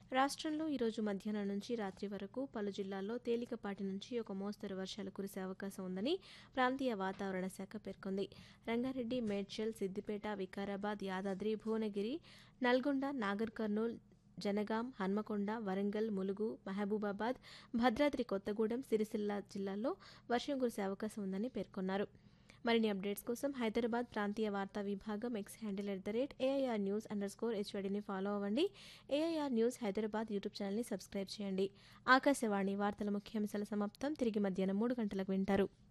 రాష్ట్రంలో ఈరోజు మధ్యాహ్నం నుంచి రాత్రి వరకు పలు జిల్లాల్లో తేలికపాటి నుంచి ఒక మోస్తరు వర్షాలు కురిసే అవకాశం ఉందని ప్రాంతీయ వాతావరణ శాఖ పేర్కొంది రంగారెడ్డి మేడ్చల్ సిద్దిపేట వికారాబాద్ యాదాద్రి భువనగిరి నల్గొండ నాగర్ కర్నూల్ జనగాం హన్మకొండ వరంగల్ ములుగు మహబూబాబాద్ భద్రాద్రి కొత్తగూడెం సిరిసిల్ల జిల్లాల్లో వర్షం కురిసే అవకాశం ఉందని పేర్కొన్నారు మరిన్ని అప్డేట్స్ కోసం హైదరాబాద్ ప్రాంతీయ వార్తా విభాగం X handle at the rate AIR news underscore హెచ్వైడిని ఫాలో అవ్వండి ఏఐఆర్ న్యూస్ హైదరాబాద్ యూట్యూబ్ ఛానల్ని సబ్స్క్రైబ్ చేయండి ఆకాశవాణి వార్తల ముఖ్యాంశాల సమాప్తం తిరిగి మధ్యాహ్నం మూడు గంటలకు వింటారు